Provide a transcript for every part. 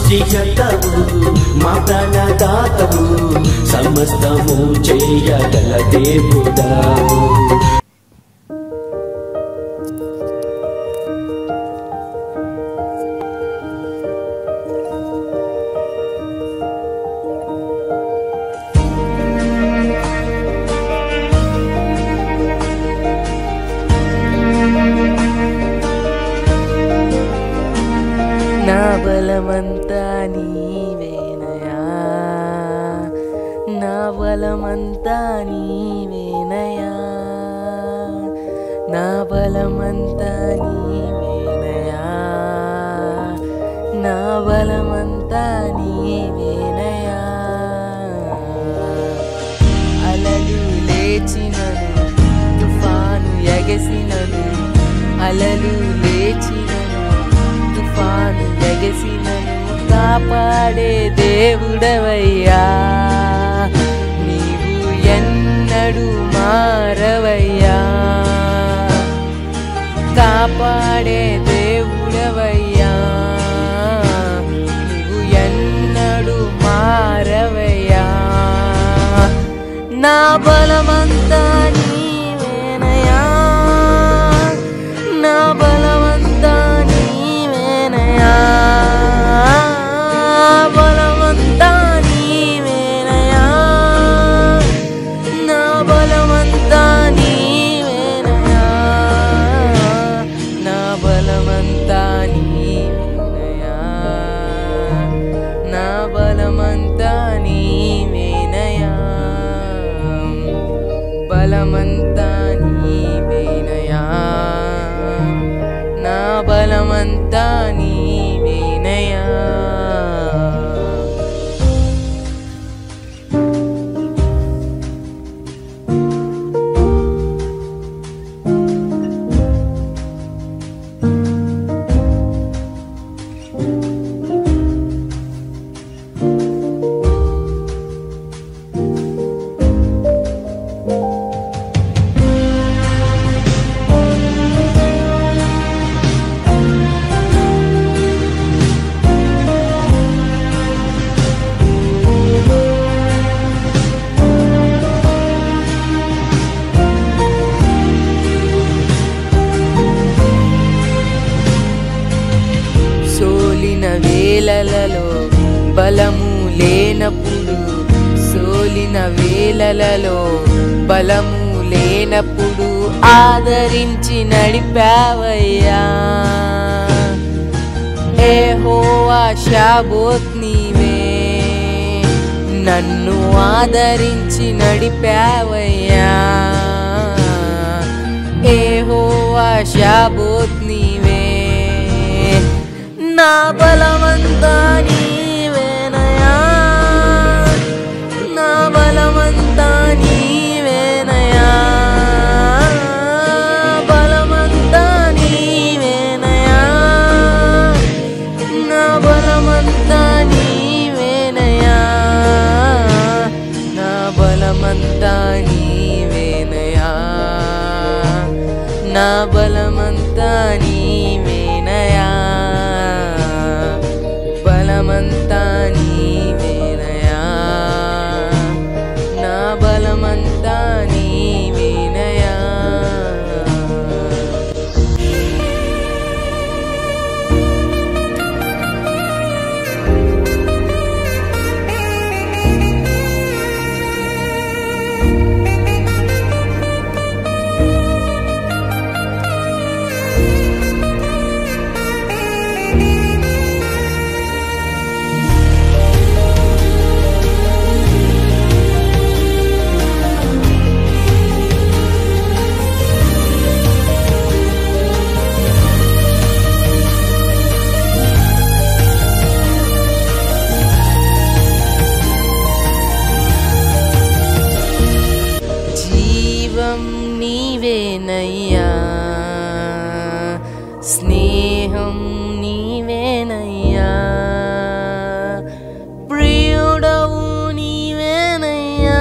సృష్టికర్తవు మా ప్రాణదాతవు సమస్తము చేయగల దేవుడావు నా బలమంతా నీవేనయా నా బలమంతా నీవేనయా నా బలమంతా నీవేనయా నా బలమంతా నీవేనయా అలలు లేచినను తుఫాను ఎగసినను అలలు లేచినను తుఫాను ఎగసినను కాపాడే దేవుడవయ్యా నీవు ఎన్నడు మారవయ్యా కాపాడే దేవుడవయ్యా నీవు ఎన్నడు మారవయ్యా నా బలమంతా నీవేనయా నా బలమంతా నీవేనయా బలమంతా నీవేనయా నా బలమంతా నీవేనయా నా బలమంతా నీవేనయా నా బలమంతా నీవేనయా బలమంతా నీవేనయా నా బలమంతా నీవేనయా సోలిన వేలలలో బలము లేనప్పుడు సోలిన వేలలలో బలము లేనప్పుడు ఆదరించి నడిపావయ్యా ఏ హోవా షాబోత్ నీవే నన్ను ఆదరించి నడిపావయ్యా ఏ హోవా షాబోత్ నీవే నా బలమంతా నీవేనయా నా బలమంతా నీవేనయా బలమంతా నీవేనయా నా బలమంతా నీవేనయా నా బలమంతా నీవేనయా నా బలమంతా నీవేనయా బలమంతా నీవేనయా నా బలమంతా నీవేనయా జీవం నీవేనయ్యా స్నేహం నీవేనయ్యా ప్రియుడవు నీవేనయ్యా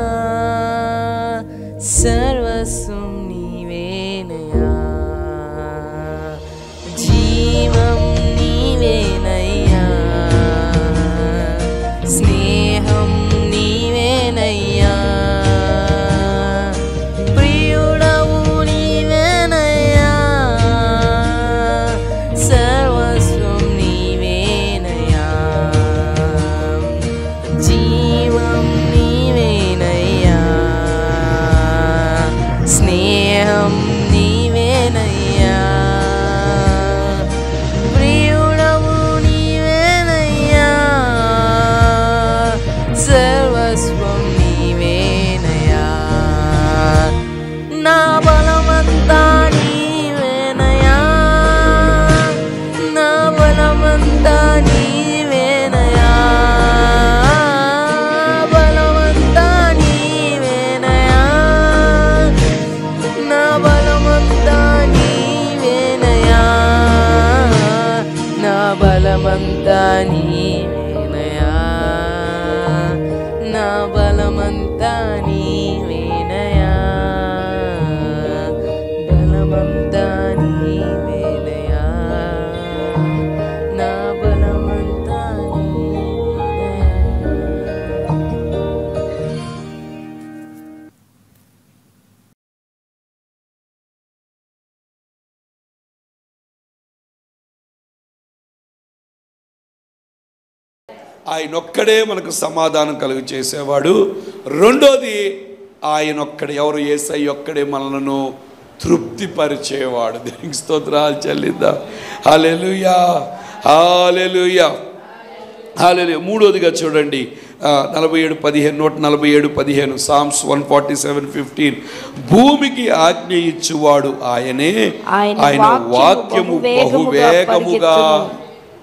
సర్వస్వం నీవేనయ్యా జీవం నీవేనయ్యా నీవేనయా నా బలమంతా నీవేనయా బలమంతా నీవేనయా నా బలమంతా నీవేనయా ఆయన ఒక్కడే మనకు సమాధానం కలుగు చేసేవాడు రెండోది ఆయన ఒక్కడే ఎవరు ఏసై ఒక్కడే మనలను తృప్తిపరిచేవాడు దీనికి స్తోత్రాలు చెల్లిద్దాం హాలెలుయా హాలెలుయా హాలెలుయా మూడోదిగా చూడండి ఆ, నలభై ఏడు పదిహేను నూట నలభై ఏడు పదిహేను Psalms one forty seven fifteen భూమికి ఆజ్ఞ ఇచ్చువాడు ఆయనే ఆయన ఆయన వాక్యము వాక్యము బహువేగముగా బహువేగముగా పరిగెత్తును.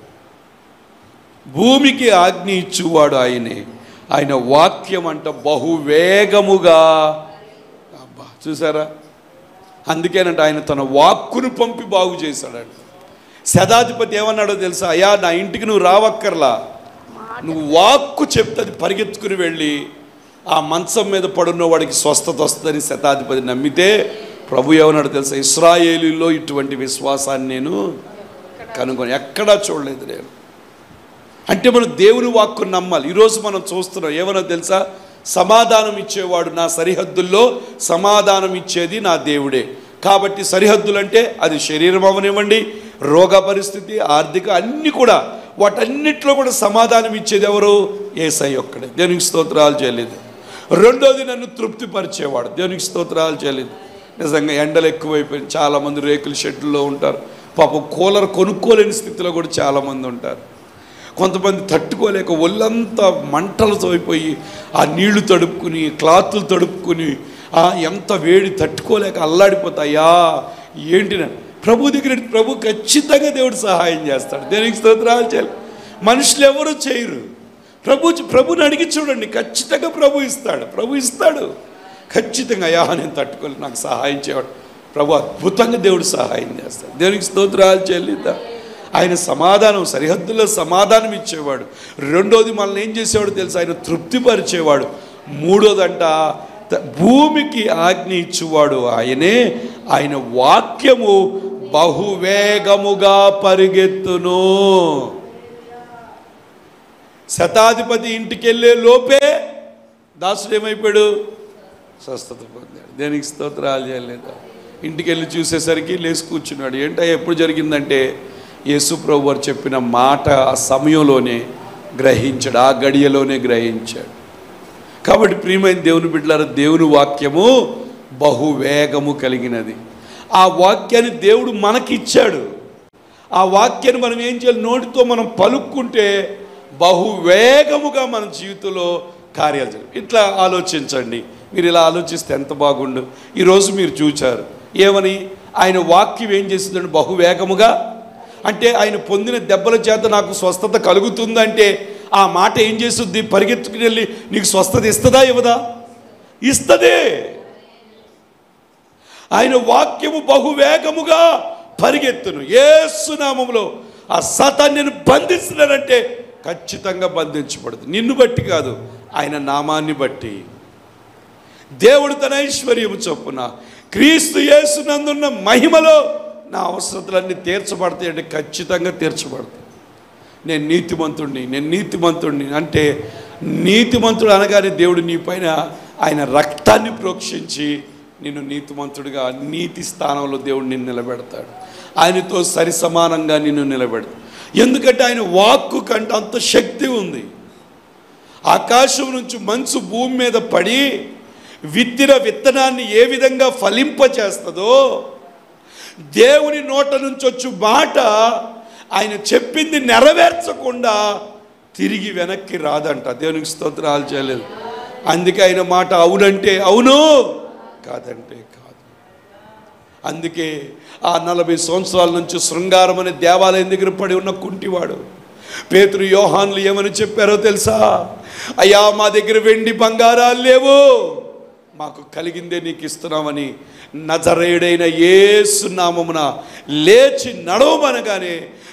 భూమికి ఆజ్ఞ ఇచ్చువాడు ఆయనే ఆయన వాక్యం అంట బహువేగముగా అబ్బా చూసారా అందుకేనంట ఆయన తన వాక్కును పంపి బాగు చేశాడంట శతాధిపతి ఏమన్నాడో తెలుసా అయ్యా నా ఇంటికి నువ్వు రావక్కర్లా నువ్వు వాక్కు చెప్తే అది పరిగెత్తుకుని వెళ్ళి ఆ మంచం మీద పడున్న వాడికి స్వస్థత వస్తుందని శతాధిపతి నమ్మితే ప్రభు ఏమన్నాడు తెలుసా ఇస్రాయేలీలో ఇటువంటి విశ్వాసాన్ని నేను కనుగొని ఎక్కడా చూడలేదు నేను అంటే మనం దేవుని వాక్కు నమ్మాలి ఈరోజు మనం చూస్తున్నాం ఏమన్నా తెలుసా సమాధానం ఇచ్చేవాడు నా సరిహద్దుల్లో సమాధానం ఇచ్చేది నా దేవుడే కాబట్టి సరిహద్దులు అంటే అది శరీరం అవనివ్వండి రోగ పరిస్థితి ఆర్థిక అన్నీ కూడా వాటన్నిటిలో కూడా సమాధానం ఇచ్చేది ఎవరు ఏసై ఒక్కడే దేవునికి స్తోత్రాలు చేయలేదు రెండోది నన్ను తృప్తిపరిచేవాడు దేవునికి స్తోత్రాలు చేయలేదు నిజంగా ఎండలు ఎక్కువైపోయింది చాలామంది రేకుల షెడ్లలో ఉంటారు పాపం కూలర్ కొనుక్కోలేని స్థితిలో కూడా చాలామంది ఉంటారు కొంతమంది తట్టుకోలేక ఒళ్ళంతా మంటలతో అయిపోయి ఆ నీళ్లు తడుపుకుని క్లాతులు తడుపుకుని ఆ ఎంత వేడి తట్టుకోలేక అల్లాడిపోతాయా ఏంటి నా- ప్రభు దగ్గర ప్రభు ఖచ్చితంగా దేవుడు సహాయం చేస్తాడు దేనికి స్తోత్రాలు చేయాలి మనుషులు ఎవరు చేయరు ప్రభు ప్రభుని అడిగి చూడండి ఖచ్చితంగా ప్రభు ఇస్తాడు ప్రభు ఇస్తాడు ఖచ్చితంగా అయ్యా నేను తట్టుకోలేదు నాకు సహాయం చేయవాడు ప్రభు అద్భుతంగా దేవుడు సహాయం చేస్తాడు దేవునికి స్తోత్రాలు చెల్లిద్దాం ఆయన సమాధానం సరిహద్దుల్లో సమాధానం ఇచ్చేవాడు రెండోది మనల్ని ఏం చేసేవాడు తెలుసు ఆయన తృప్తిపరిచేవాడు మూడోదంట త- భూమికి ఆజ్ఞ ఇచ్చేవాడు ఆయనే ఆయన వాక్యము బహువేగముగా పరిగెత్తును శతాధిపతి ఇంటికి వెళ్ళే లోపే దాసుడు ఏమైపోయాడు స్వస్థత పొందాడు దేనికి స్తోత్రాలు చేయలేదు ఇంటికి వెళ్ళి చూసేసరికి లేచి కూర్చున్నాడు ఏంటో ఎప్పుడు జరిగిందంటే యేసు ప్రభు వారు చెప్పిన మాట ఆ సమయంలోనే గ్రహించాడు ఆ గడియలోనే గ్రహించాడు కాబట్టి ప్రియమైన దేవుని బిడ్డలారా దేవుని వాక్యము బహువేగము కలిగినది ఆ వాక్యాన్ని దేవుడు మనకిచ్చాడు ఆ వాక్యాన్ని మనం ఏం చేయాలి నోటితో మనం పలుక్కుంటే బహువేగముగా మన జీవితంలో కార్యాలు జరుగుతాయి. ఇట్లా ఆలోచించండి మీరు ఇలా ఆలోచిస్తే ఎంత బాగుండు ఈరోజు మీరు చూచారు ఏమని ఆయన వాక్యం ఏం చేస్తుందండి బహువేగముగా అంటే ఆయన పొందిన దెబ్బల చేత నాకు స్వస్థత కలుగుతుందంటే ఆ మాట ఏం చేస్తుంది పరిగెత్తుకుని వెళ్ళి నీకు స్వస్థత ఇస్తుందా ఇవ్వదా ఇస్తదే ఆయన వాక్యము బహువేగముగా పరిగెత్తును ఏసునామములో ఆ సతాన్ని నేను బంధిస్తున్నానంటే ఖచ్చితంగా బంధించబడదు నిన్ను బట్టి కాదు ఆయన నామాన్ని బట్టి దేవుడు తన ఐశ్వర్యము చొప్పున క్రీస్తు యేసునందున్న మహిమలో నా అవసరతలన్నీ తీర్చబడతాయి అంటే ఖచ్చితంగా తీర్చబడతాయి నేను నీతిమంతుడిని నేను నీతిమంతుడిని అంటే నీతిమంతుడు అనగానే దేవుడు నీ పైన ఆయన రక్తాన్ని ప్రోక్షించి నిన్ను నీతిమంతుడిగా నీతి స్థానంలో దేవుడు నిన్ను నిలబెడతాడు ఆయనతో సరి సమానంగా నిన్ను నిలబెడతాడు ఎందుకంటే ఆయన వాక్కు కంటే అంత శక్తి ఉంది ఆకాశం నుంచి మంచు భూమి మీద పడి విత్తిన విత్తనాన్ని ఏ విధంగా ఫలింపచేస్తుందో దేవుని నోట నుంచి వచ్చు మాట ఆయన చెప్పింది నెరవేర్చకుండా తిరిగి వెనక్కి రాదంట దేవునికి స్తోత్రాలు చేయలేదు అందుకే ఆయన మాట అవునంటే అవును కాదంటే కాదు అందుకే ఆ నలభై సంవత్సరాల నుంచి శృంగారం అనే దేవాలయం దగ్గర పడి ఉన్న కుంటివాడు పేతురు యోహాన్లు ఏమని చెప్పారో తెలుసా అయ్యా మా దగ్గర వెండి బంగారాలు లేవు మాకు కలిగిందే నీకు ఇస్తున్నామని నజరేయుడైన యేసు నామమున లేచి నడవమనగానే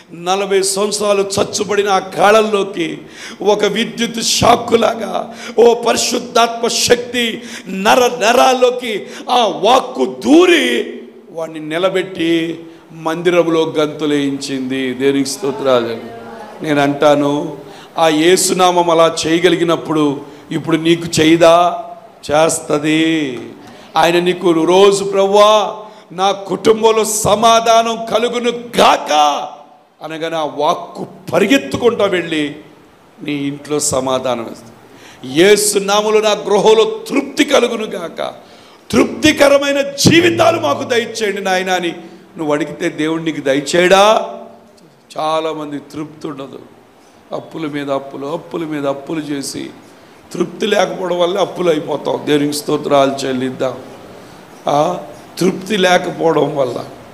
నలభై సంవత్సరాలు చచ్చుబడిన ఆ కాళ్ళల్లోకి ఒక విద్యుత్ షాక్కులాగా ఓ పరిశుద్ధాత్మ శక్తి నర నరాల్లోకి ఆ వాక్కు దూరి వాడిని నిలబెట్టి మందిరంలో గంతులేయించింది దేనికి స్తోత్రాలు నేను అంటాను ఆ యేసునామం అలా చేయగలిగినప్పుడు ఇప్పుడు నీకు చేయదా చేస్తుంది ఆయన నీకు రోజు ప్రవ్వా నా కుటుంబంలో సమాధానం కలుగును గాక అనగానే ఆ వాక్కు పరిగెత్తుకుంటా వెళ్ళి నీ ఇంట్లో సమాధానం ఇస్తుంది ఏసునాములు నా గృహంలో తృప్తి కలుగును గాక తృప్తికరమైన జీవితాలు మాకు దయచేయండి నాయన అని నువ్వు అడిగితే దేవుడు నీకు దయచేయడా చాలామంది తృప్తి ఉండదు అప్పుల మీద అప్పులు అప్పుల మీద అప్పులు చేసి తృప్తి లేకపోవడం వల్ల అప్పులు అయిపోతాం దేవునికి స్తోత్రాలు చెల్లిద్దాం ఆ, తృప్తి లేకపోవడం వల్ల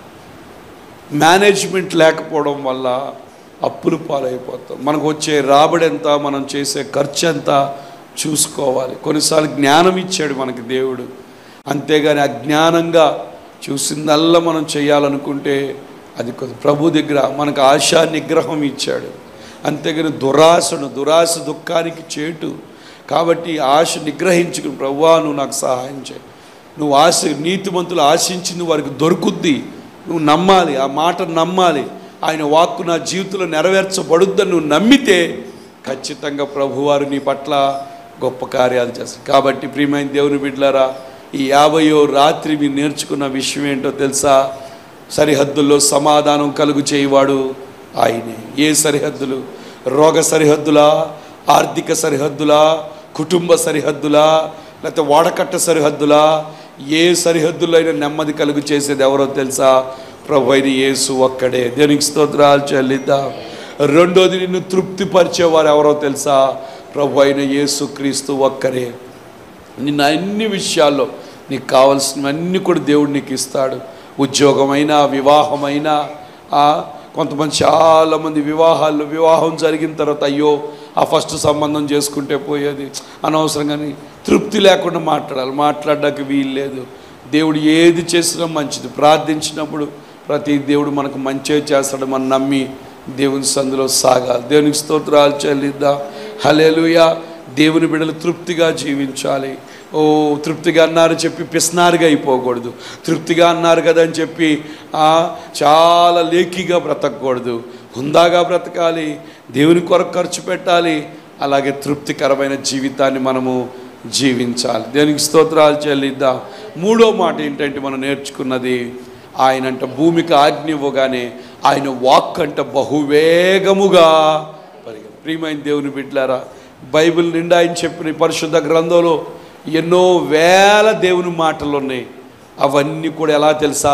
మేనేజ్మెంట్ లేకపోవడం వల్ల అప్పులు పాలైపోతాం మనకు వచ్చే రాబడి ఎంత మనం చేసే ఖర్చు ఎంత చూసుకోవాలి కొన్నిసార్లు జ్ఞానం ఇచ్చాడు మనకి దేవుడు అంతేగాని అజ్ఞానంగా చూసిందల్లా మనం చేయాలనుకుంటే అది కొద్ది ప్రభు దగ్గర మనకు ఆశా నిగ్రహం ఇచ్చాడు అంతేగాని దురాశను దురాశ దుఃఖానికి చేటు కాబట్టి ఆశ నిగ్రహించుకుని ప్రభువా నువ్వు నాకు సహాయం చేయి నువ్వు ఆశ నీతిమంతులు ఆశించింది వారికి దొరుకుద్ది నువ్వు నమ్మాలి ఆ మాట నమ్మాలి ఆయన వాక్కు నా జీవితంలో నెరవేర్చబడుద్దని నువ్వు నమ్మితే ఖచ్చితంగా ప్రభువారు నీ పట్ల గొప్ప కార్యాలు చేస్తారు కాబట్టి ప్రియమైన దేవుని బిడ్డలారా ఈ యాభయో రాత్రి మీరు నేర్చుకున్న విషయం ఏంటో తెలుసా సరిహద్దుల్లో సమాధానం కలుగు చేయవాడు ఆయనే ఏ సరిహద్దులు రోగ సరిహద్దులా ఆర్థిక సరిహద్దులా కుటుంబ సరిహద్దులా లేకపోతే వాడకట్ట సరిహద్దులా ఏ సరిహద్దుల్లో అయినా నెమ్మది కలుగు చేసేది ఎవరో తెలుసా ప్రభు అయిన యేసు ఒక్కడే దేనికి స్తోత్రాలు చెల్లిద్దాం రెండోది నిన్ను తృప్తిపరిచేవారు ఎవరో తెలుసా ప్రభు అయిన యేసు క్రీస్తు ఒక్కరే నిన్న అన్ని విషయాల్లో నీకు కావాల్సినవన్నీ కూడా దేవుడు నీకు ఇస్తాడు ఉద్యోగమైనా వివాహమైనా ఆ, కొంతమంది చాలామంది వివాహాల్లో వివాహం జరిగిన తర్వాత అయ్యో ఆ ఫస్ట్ సంబంధం చేసుకుంటే పోయేది అనవసరంగాని తృప్తి లేకుండా మాట్లాడాలి మాట్లాడడానికి వీలు లేదు దేవుడు ఏది చేసినా మంచిది ప్రార్థించినప్పుడు ప్రతి దేవుడు మనకు మంచిగా చేస్తాడు మనం నమ్మి దేవుని సందులో సాగాలి దేవునికి స్తోత్రాలు చెల్లిద్దాం హలేలుయా దేవుని బిడ్డలు తృప్తిగా జీవించాలి ఓ తృప్తిగా అన్నారు చెప్పి పిస్నారుగా అయిపోకూడదు తృప్తిగా అన్నారు కదా అని చెప్పి ఆ, చాలా లేఖిగా బ్రతకూడదు హుందాగా బ్రతకాలి దేవుని కొరకు ఖర్చు పెట్టాలి అలాగే తృప్తికరమైన జీవితాన్ని మనము జీవించాలి దేనికి స్తోత్రాలు చెల్లిద్దాం మూడో మాట ఏంటంటే మనం నేర్చుకున్నది ఆయన అంట భూమికి ఆజ్ఞ ఇవ్వగానే ఆయన వాక్ అంట బహువేగముగా పరిగె ప్రియమైన దేవుని బిడ్డలారా బైబిల్ నిండా ఆయన చెప్పిన ఈ పరిశుద్ధ గ్రంథంలో ఎన్నో వేల దేవుని మాటలు ఉన్నాయి అవన్నీ కూడా ఎలా తెలుసా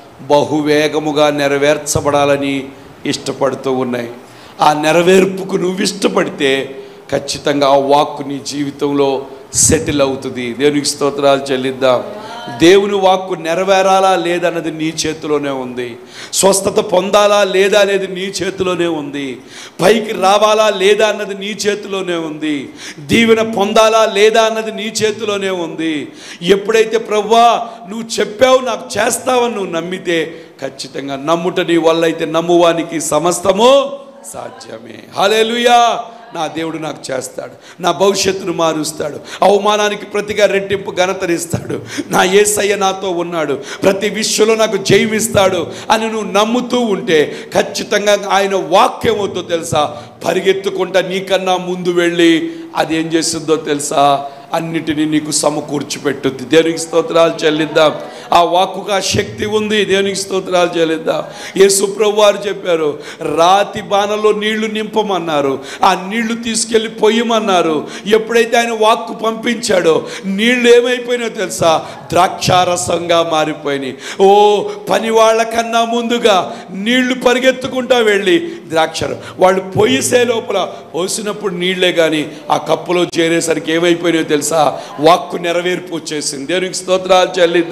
బహువేగముగా నెరవేర్చబడాలని ఇష్టపడుతూ ఉన్నాయి ఆ నెరవేర్పుకు నువ్వు ఇష్టపడితే ఖచ్చితంగా ఆ వాక్కు నీ జీవితంలో సెటిల్ అవుతుంది దేవునికి స్తోత్రాలు చెల్లిద్దాం దేవుని వాక్కు నెరవేరాలా లేదన్నది నీ చేతిలోనే ఉంది స్వస్థత పొందాలా లేదా అనేది నీ చేతిలోనే ఉంది పైకి రావాలా లేదా అన్నది నీ చేతిలోనే ఉంది దీవెన పొందాలా లేదా అన్నది నీ చేతిలోనే ఉంది ఎప్పుడైతే ప్రవ్వా నువ్వు చెప్పావు నాకు చేస్తావని నువ్వు నమ్మితే ఖచ్చితంగా నమ్ముట నీ వల్ల అయితే నమ్మువానికి సమస్తము సాధ్యమే హల్లెలూయా నా దేవుడు నాకు చేస్తాడు నా భవిష్యత్తును మారుస్తాడు అవమానానికి ప్రతిగా రెట్టింపు ఘనతనిస్తాడు నా ఏసయ్య నాతో ఉన్నాడు ప్రతి విశ్వలో నాకు జయమిస్తాడు అని నువ్వు నమ్ముతూ ఉంటే ఖచ్చితంగా ఆయన వాక్యం అవుతో తెలుసా పరిగెత్తుకుంటా నీకన్నా ముందు వెళ్ళి అది ఏం చేస్తుందో తెలుసా అన్నిటినీ నీకు సమకూర్చి పెట్టుద్ది దేవునికి స్తోత్రాలు చెల్లిద్దాం ఆ వాక్కుకు ఆ శక్తి ఉంది దేవునికి స్తోత్రాలు చెల్లిద్దాం యేసు ప్రభు వారు చెప్పారు రాతి బాణలో నీళ్లు నింపమన్నారు ఆ నీళ్లు తీసుకెళ్ళి పొయ్యమన్నారు ఎప్పుడైతే ఆయన వాక్కు పంపించాడో నీళ్లు ఏమైపోయినాయో తెలుసా ద్రాక్షారసంగా మారిపోయినాయి ఓ పని వాళ్ళకన్నా ముందుగా నీళ్లు పరిగెత్తుకుంటా వెళ్ళి ద్రాక్ష వాళ్ళు పొయ్యిసే లోపల పోసినప్పుడు నీళ్లే కానీ ఆ కప్పులో చేరేసరికి ఏమైపోయినాయో తెలుసా వాక్కు నెరవేర్పు వచ్చేసింది దేవునికి స్తోత్రాలు చెల్లిద్దాం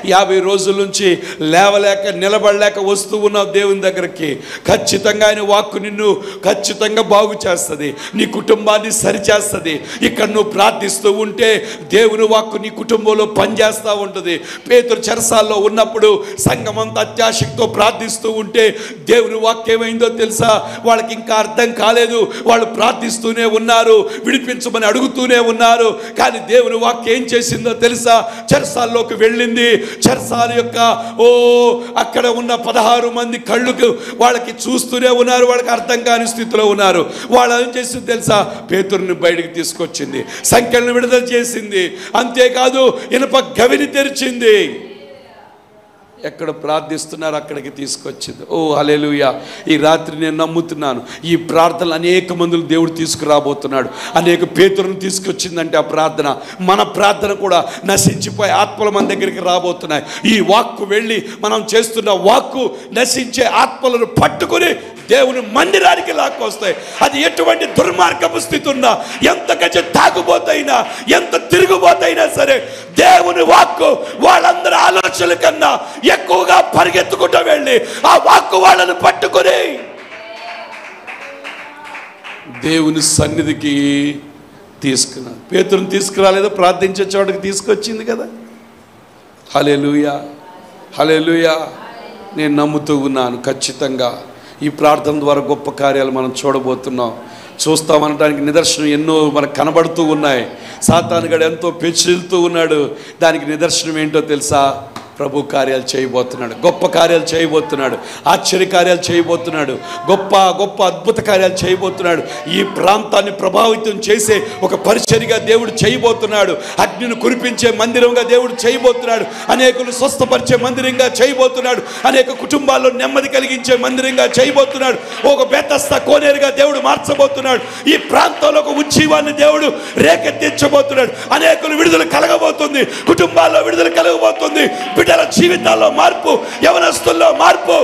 యాభై రోజుల నుంచి లేవలేక నిలబడలేక వస్తూ ఉన్నావు దేవుని దగ్గరికి ఖచ్చితంగా ఆయన వాక్కు నిన్ను ఖచ్చితంగా బాగు చేస్తుంది నీ కుటుంబాన్ని సరిచేస్తుంది ఇక్కడ నువ్వు ప్రార్థిస్తూ ఉంటే దేవుని వాక్కు నీ కుటుంబంలో పనిచేస్తూ ఉంటుంది పేతురు చెరసాల్లో ఉన్నప్పుడు సంఘం అంతా అత్యాశక్తితో ప్రార్థిస్తూ ఉంటే దేవుని వాక్యం ఏమైందో తెలుసా వాళ్ళకి ఇంకా అర్థం కాలేదు వాళ్ళు ప్రార్థిస్తూనే ఉన్నారు విడిపించమని అడుగుతూనే ఉన్నారు కానీ దేవుని వాక్యం ఏం చేసిందో తెలుసా చెరసాల్లోకి వెళ్ళింది చెరసాల యొక్క ఓ అక్కడ ఉన్న పదహారు మంది కళ్ళుకు వాళ్ళకి చూస్తూనే ఉన్నారు వాళ్ళకి అర్థం కాని స్థితిలో ఉన్నారు వాళ్ళు ఏం చేసింది తెలుసా పేతురుని బయటికి తీసుకొచ్చింది సంఖ్యలను విడుదల చేసింది అంతేకాదు ఇనుప గవిని తెరిచింది ఎక్కడ ప్రార్థిస్తున్నారు అక్కడికి తీసుకొచ్చింది ఓ హలేలుయ ఈ రాత్రి నేను నమ్ముతున్నాను ఈ ప్రార్థనలు అనేక మందులు దేవుడు తీసుకురాబోతున్నాడు అనేక పేతులను తీసుకొచ్చిందంటే ఆ ప్రార్థన మన ప్రార్థన కూడా నశించిపోయి ఆత్మల మన దగ్గరికి రాబోతున్నాయి ఈ వాక్కు వెళ్ళి మనం చేస్తున్న వాక్కు నశించే ఆత్మలను పట్టుకుని దేవుని మందిరానికి లాక్కొస్తాయి అది ఎటువంటి దుర్మార్గపు స్థితి ఉన్నా ఎంత గజ తాగుబోతైనా ఎంత తిరుగుబోతైనా సరే దేవుని వాక్కు వాళ్ళందరి ఆలోచనల కన్నా ఎక్కువగా పరిగెత్తుకుంటూ వెళ్ళి ఆ వాక్కు వాళ్ళని పట్టుకుని దేవుని సన్నిధికి తీసుకున్నాను పేతురుని తీసుకురాలేదో ప్రార్థించే చోటకి తీసుకొచ్చింది కదా హలెలుయా హలెలుయా నేను నమ్ముతూ ఉన్నాను ఖచ్చితంగా ఈ ప్రార్థన ద్వారా గొప్ప కార్యాలు మనం చూడబోతున్నాం చూస్తామనడానికి నిదర్శనం ఎన్నో మనకు కనబడుతూ ఉన్నాయి సాతానుగడు ఎంతో పెచ్చిల్తూ ఉన్నాడు దానికి నిదర్శనం ఏంటో తెలుసా ప్రభు కార్యాలు చేయబోతున్నాడు గొప్ప కార్యాలు చేయబోతున్నాడు ఆశ్చర్య కార్యాలు చేయబోతున్నాడు గొప్ప గొప్ప అద్భుత కార్యాలు చేయబోతున్నాడు ఈ ప్రాంతాన్ని ప్రభావితం చేసే ఒక పరిచర్గా దేవుడు చేయబోతున్నాడు అగ్నిని కురిపించే మందిరంగా దేవుడు చేయబోతున్నాడు అనేకులు స్వస్థపరిచే మందిరంగా చేయబోతున్నాడు అనేక కుటుంబాల్లో నెమ్మది కలిగించే మందిరంగా చేయబోతున్నాడు ఒక బెతస్త కోనేరుగా దేవుడు మార్చబోతున్నాడు ఈ ప్రాంతంలో ఒక ఉజ్జీవాన్ని దేవుడు రేకెత్తించబోతున్నాడు అనేకులు విడుదల కలగబోతుంది కుటుంబాల్లో విడుదల కలగబోతుంది బిడ్డల జీవితాల్లో మార్పు యవనస్తుల్లో మార్పు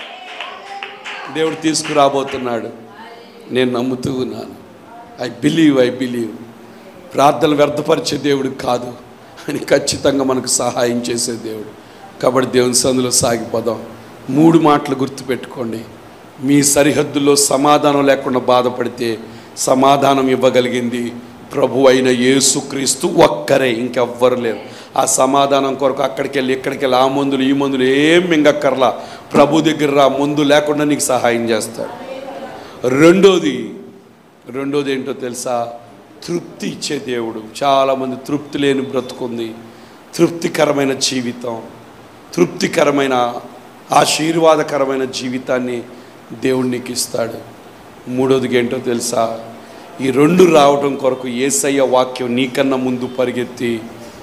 దేవుడు తీసుకురాబోతున్నాడు నేను నమ్ముతూ ఉన్నాను ఐ బిలీవ్ ఐ బిలీవ్ ప్రార్థనలు వ్యర్థపరిచే దేవుడు కాదు అని ఖచ్చితంగా మనకు సహాయం చేసే దేవుడు కాబట్టి దేవుని సందులో సాగిపోదాం మూడు మాటలు గుర్తుపెట్టుకోండి మీ సరిహద్దుల్లో సమాధానం లేకుండా బాధపడితే సమాధానం ఇవ్వగలిగింది ప్రభు అయిన యేసుక్రీస్తు ఒక్కరే ఇంకెవ్వరు లేరు ఆ సమాధానం కొరకు అక్కడికి వెళ్ళి ఇక్కడికి వెళ్ళి ఆ మందులు ఈ మందులు ఏం మింగక్కర్లా ప్రభు దగ్గర రా ముందు లేకుండా నీకు సహాయం చేస్తాడు రెండోది రెండోది ఏంటో తెలుసా తృప్తి ఇచ్చే దేవుడు చాలామంది తృప్తి లేని బ్రతుకుంది తృప్తికరమైన జీవితం తృప్తికరమైన ఆశీర్వాదకరమైన జీవితాన్ని దేవుడు నీకు ఇస్తాడు మూడోదికి ఏంటో తెలుసా ఈ రెండు రావటం కొరకు ఏసయ్య వాక్యం నీకన్నా ముందు పరిగెత్తి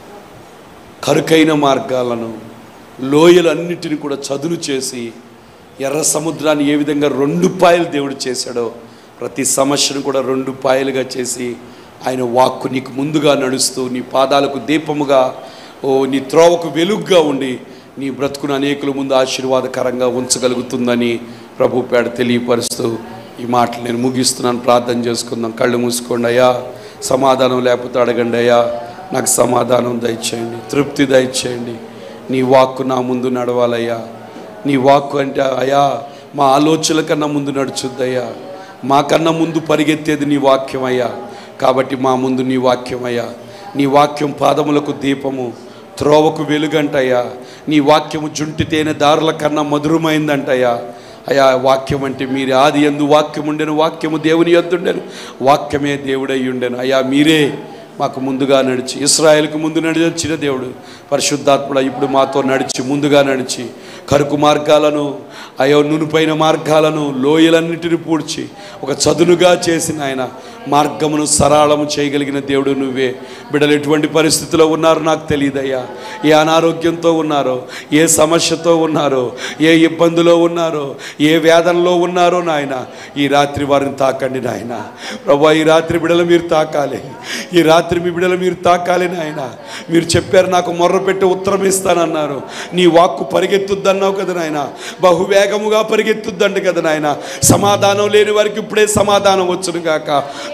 కరుకైన మార్గాలను లోయలన్నిటిని కూడా చదును చేసి ఎర్ర సముద్రాన్ని ఏ విధంగా రెండు పాయలు దేవుడు చేశాడో ప్రతి సమస్యను కూడా రెండు పాయలుగా చేసి ఆయన వాక్కు నీకు ముందుగా నడుస్తూ నీ పాదాలకు దీపముగా ఓ నీ త్రోవకు వెలుగుగా ఉండి నీ బ్రతుకును అనేకుల ముందు ఆశీర్వాదకరంగా ఉంచగలుగుతుందని ప్రభు పేడ తెలియపరుస్తూ ఈ మాటలు నేను ముగిస్తున్నాను ప్రార్థన చేసుకుందాం కళ్ళు మూసుకోండి అయ్యా సమాధానం లేకపోతే అడగండి అయ్యా నాకు సమాధానం దయచేయండి తృప్తి దయచేయండి నీ వాక్కు నా ముందు నడవాలయ్యా నీ వాక్కు అంటే అయ్యా మా ఆలోచనల కన్నా ముందు నడుచుద్దయ్యా మా కన్నా ముందు పరిగెత్తేది నీ వాక్యం అయ్యా కాబట్టి మా ముందు నీ వాక్యం అయ్యా నీ వాక్యం పాదములకు దీపము త్రోవకు వెలుగంటయ్యా నీ వాక్యము జుంటి తేనె దారుల కన్నా మధురమైందంటయ్యా అయా వాక్యం అంటే మీరే ఆది ఎందు వాక్యం ఉండెను వాక్యము దేవుని యొద్దుండెను వాక్యమే దేవుడై ఉండెను అయ్యా మీరే మాకు ముందుగా నడిచి ఇస్రాయేల్కు ముందు నడిచిన దేవుడు పరిశుద్ధాత్ముడ ఇప్పుడు మాతో నడిచి ముందుగా నడిచి కరుకు మార్గాలను అయో నునుపైన మార్గాలను లోయలన్నిటిని పూడ్చి ఒక చదునుగా చేసిన ఆయన మార్గమును సరళము చేయగలిగిన దేవుడు నువ్వే బిడ్డలు ఎటువంటి పరిస్థితిలో ఉన్నారో నాకు తెలియదయ్యా ఏ అనారోగ్యంతో ఉన్నారో ఏ సమస్యతో ఉన్నారో ఏ ఇబ్బందిలో ఉన్నారో ఏ వేదనలో ఉన్నారో నాయన ఈ రాత్రి వారిని తాకండి నాయన ప్రభా ఈ రాత్రి బిడలు మీరు తాకాలి ఈ రాత్రి మీ బిడలు మీరు తాకాలి నాయన మీరు చెప్పారు నాకు మొర్ర పెట్టి ఉత్తరం ఇస్తానన్నారు నీ వాక్కు పరిగెత్తుద్దన్నావు కదా నాయన బహువేగముగా పరిగెత్తుద్దంట కదా నాయన సమాధానం లేని వారికి ఇప్పుడే సమాధానం వచ్చును గాక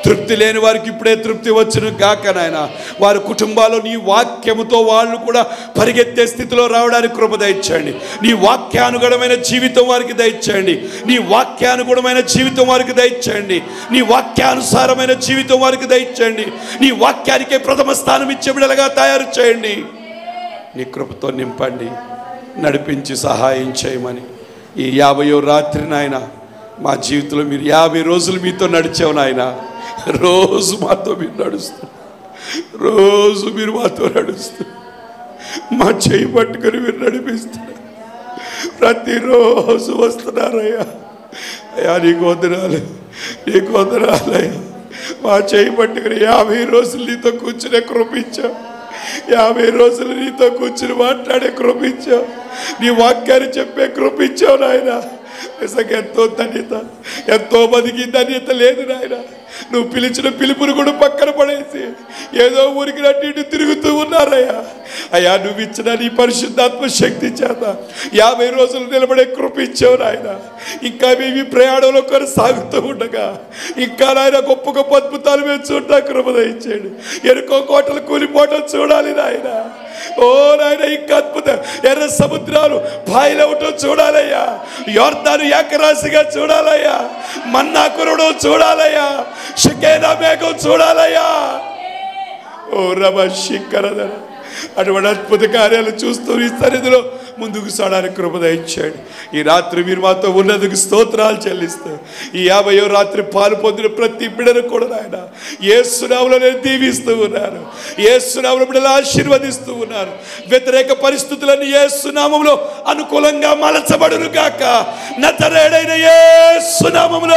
తృప్తి లేని వారికి ఇప్పుడే తృప్తి వచ్చును గాక నాయన వారి కుటుంబాల్లో నీ వాక్యముతో వాళ్ళు కూడా పరిగెత్తే స్థితిలో రావడానికి కృప దయచేయండి నీ వాక్యానుగుణమైన జీవితం వారికి దయచేయండి నీ వాక్యానుగుణమైన జీవితం వారికి దయచేయండి నీ వాక్యానుసారమైన జీవితం వారికి దయచేయండి నీ వాక్యానికే ప్రథమ స్థానం ఇచ్చే బిడలుగా తయారు చేయండి నీ కృపతో నింపండి నడిపించి సహాయం చేయమని ఈ యాభయో రాత్రి నాయన మా జీవితంలో మీరు యాభై రోజులు మీతో నడిచావు నాయన రోజు మాతో మీరు నడుస్తూ రోజు మీరు మాతో నడుస్తూ మా చేయి పట్టుకొని మీరు నడిపిస్తున్నారు ప్రతిరోజు వస్తున్నారయ్యా అయ్యా నీకు వందనాలు నీకు వందనాలయ్యా మా చేయి పట్టుకుని యాభై రోజులు నీతో కూర్చునే కృపించావు యాభై రోజులు నీతో కూర్చుని మాట్లాడే కృపించావు నీ వాక్యాన్ని చెప్పే కృపించావు నాయన నిజంగా ఎంతో ధన్యత ఎంతో మందికి ధన్యత లేదు నాయన నువ్వు పిలిచిన పిలుపును కూడా పక్కన పడేసి ఏదో ఊరికి నటు ఇటు తిరుగుతూ ఉన్నారయ్యా అయ్యా నువ్వు ఇచ్చిన నీ పరిశుద్ధాత్మ శక్తి చేత యాభై రోజులు నిలబడే కృప ఇచ్చావు నాయన ఇంకా మేము ఈ ప్రయాణంలో కొనసాగుతూ ఉండగా ఇంకా నాయన గొప్ప గొప్ప అద్భుతాలు మేము చూడటా కృప దయచేయండి ఎరుకో కోటలు కూలిపోవటం చూడాలి నాయన ఓ నాయన ఇంకా అద్భుతం ఎర్ర సముద్రాలు పాయలవటం చూడాలయ్యా యోర్దాను ఏకరాశిగా చూడాలయ్యా మన్నా కురడం చూడాలయ్యా షకేనా మేఘం చూడాలయ్యా ఓ రమ శంకరధర అటువంటి అద్భుత కార్యాలు చూస్తూ ఈ సన్నిధిలో ముందుకు సాడానికి కృప దయచేయండి ఈ రాత్రి మీరు మాతో ఉన్నందుకు స్తోత్రాలు చెల్లిస్తూ ఈ యాభయో రాత్రి పాలు పొందిన ప్రతి బిడను కూడా నాయన ఏ సునాములో నేను దీవిస్తూ ఉన్నాను ఏ సునాములో బిడ్డలు ఆశీర్వదిస్తూ ఉన్నారు వ్యతిరేక పరిస్థితులన్నీ ఏ సునామంలో అనుకూలంగా మలచబడును గాక నతరేడైన ఏ సునామంలో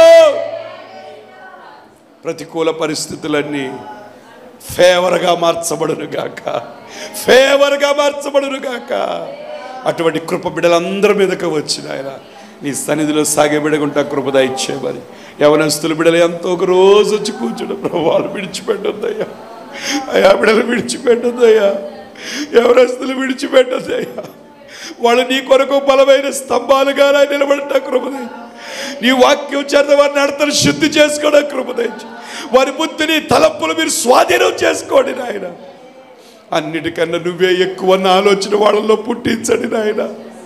ప్రతికూల పరిస్థితులన్నీ ఫేవర్గా మార్చబడును గాక ఫేవర్గా మార్చబడును గాక అటువంటి కృప బిడ్డలందరి మీదకి వచ్చిన ఆయన నీ సన్నిధిలో సాగే బిడగుంటా కృప దయచేయమని యవనస్తుల బిడలు ఎంతో ఒక రోజు వచ్చి కూర్చుని ప్రభు వాళ్ళు విడిచిపెట్టొద్దయ్యా అయ్యా బిడలు విడిచిపెట్టొద్దయ్యా యవనస్తులు విడిచిపెట్టొద్దయ్యా వాళ్ళు నీ కొరకు బలమైన స్తంభాలుగా నిలబడటా కృప దయ నీ వాక్యం చేత వారి నడతను శుద్ధి చేసుకోవడం కృప దయచు వారి బుద్ధిని తలపులు మీరు స్వాధీనం చేసుకోండి నాయన అన్నిటికన్నా నువ్వే ఎక్కువ నా ఆలోచన వాళ్ళలో పుట్టించండి నాయన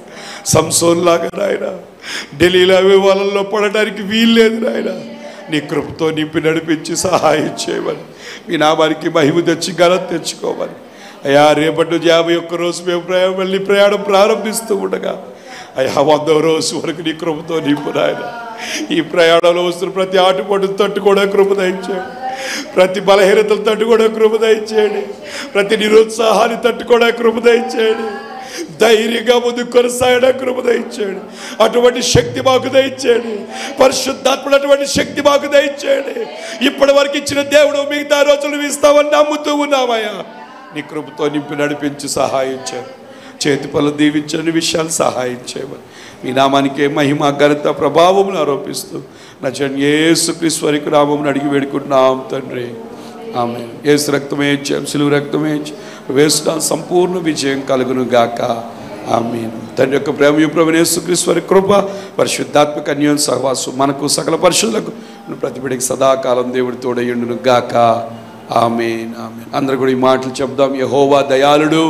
సంసోన్లాగా నాయన ఢిల్లీలో అవి వాళ్ళల్లో పడడానికి వీల్లేదు నాయన నీ కృపతో నింపి నడిపించి సహాయం చేయమని మీ నామానికి మహిమ తెచ్చి ఘనత తెచ్చుకోమని అయ్యా రేపటి నుంచి యాభై ఒక్క రోజు మేము ప్రయాణం వెళ్ళి ప్రయాణం ప్రారంభిస్తూ ఉండగా అయ్యా వందో రోజు వరకు నీ కృపతో నింపు నాయన ఈ ప్రయాణంలో వస్తున్న ప్రతి ఆటుపోటు తట్టుకోవడం కృప దయచేయండి ప్రతి బలహీనతలు తట్టుకోవడం కృప దయచేయండి ప్రతి నిరుత్సాహాన్ని తట్టుకోవడం కృప దయచేయండి ధైర్యంగా ముందు కొనసాగడం కృప దయచేయండి అటువంటి శక్తి మాకు దయచేయండి పరిశుద్ధాత్ముడు అటువంటి శక్తి మాకు దయచేయండి ఇప్పటి వరకు ఇచ్చిన దేవుడు మిగతా రోజులు ఇస్తామని నమ్ముతూ ఉన్నామయ్యా నీ కృపతో నింపి నడిపించి సహాయం చేయండి చేతి పనులు దీవించని విషయాలు సహాయం చేయమని మీ నామానికే మహిమ ఘనత ప్రభావం ఆరోపిస్తూ నచ్చని ఏసు క్రీశ్వరికి నామం అడిగి వేడుకుంటున్నాం తండ్రి ఆమె ఏసు రక్తమే ఇచ్చాం సిలువు రక్తమే ఇచ్చాం వేసిన సంపూర్ణ విజయం కలుగును గాక ఆమె తండ్రి యొక్క ప్రేమ ప్రభుని యేసుక్రీశ్వరి కృప పరిశుద్ధాత్మక అన్యోన్ సహవాసు మనకు సకల పరిశుద్ధులకు ప్రతిబిడికి సదాకాలం దేవుడి తోడయుండును గాక ఆమెన్ ఆమెన్ అందరు కూడా ఈ మాటలు చెప్దాం యహోవా దయాళుడు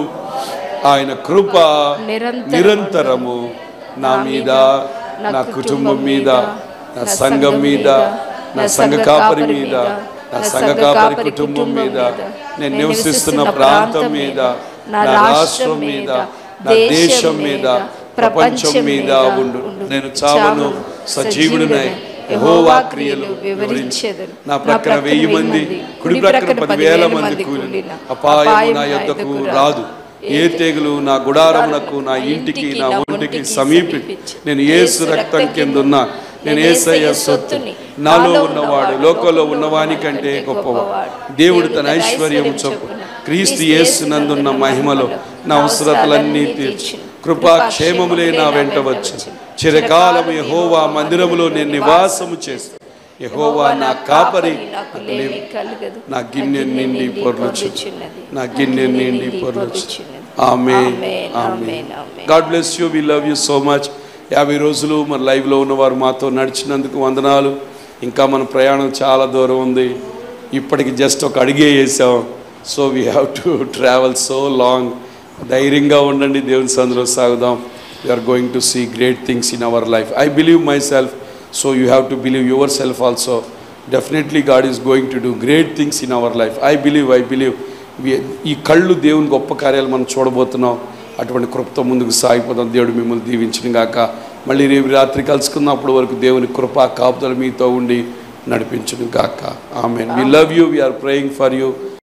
ఆయన కృప నిరంతరము నిరంతరము నా మీద నా కుటుంబం మీద నా సంఘం మీద నా సంఘ కాపరి మీద నా సంఘ కాపరి కుటుంబం మీద నేను నివసిస్తున్న ప్రాంతం మీద నా రాష్ట్రం మీద నా దేశం మీద ప్రపంచం మీద ఉండు నేను చావను సజీవుడునై యెహోవా క్రియలు వివరించేదను నా ప్రక్కన వెయ్యి మంది కుడి ప్రక్కన పదివేల మంది కూలి అపాయము నా యొద్దకు రాదు ఏ తెగులు నా గుడారమునకు నా ఇంటికి నా ఒంటికి సమీపి నేను ఏసు రక్తం కింద ఉన్నా నేను ఏసయ్య సొత్తు నాలో ఉన్నవాడు లోకంలో ఉన్నవాని కంటే గొప్పవాడు దేవుడు తన ఐశ్వర్యం చొప్పు క్రీస్తు యేసు నందున్న మహిమలో నా అవసరతలన్నీ తీర్చు కృపా క్షేమములే నా వెంట వచ్చు చిరకాలము యహోవా మందిరములో నేను నివాసము చేస్తాను యహోవా నా కాపరి నాకు లేమి కలగదు నా గిన్నె నిండి పొర్లుచు పొర్లుచున్నది. నా గిన్నె నా గిన్నె నిండి నిండి పొర్లుచు పొర్లుచున్నది. ఆమె ఆమేన్, ఆమేన్, ఆమేన్. God bless you we love you so much యాభై రోజులు మన లైవ్లో ఉన్నవారు మాతో నడిచినందుకు వందనాలు ఇంకా మన ప్రయాణం చాలా దూరం ఉంది ఇప్పటికి జస్ట్ ఒక అడిగే వేసాం so we have to travel so long ధైర్యంగా ఉండండి దేవుని సందులో సాగుదాం we're going to see great things in our life I believe myself so you have to believe yourself also definitely God is going to do great things in our life I believe I believe ఈ కళ్ళు దేవుని గొప్ప కార్యాలు మనం చూడబోతున్నాం అటువంటి కృపతో ముందుకు సాగిపోతాం దేవుడు మిమ్మల్ని దీవించిన గాక మళ్ళీ రేపు రాత్రి కలుసుకున్నప్పుడు వరకు దేవుని కృప కాపుదల మీతో ఉండి నడిపించును గాక ఆమె we love you we're praying for you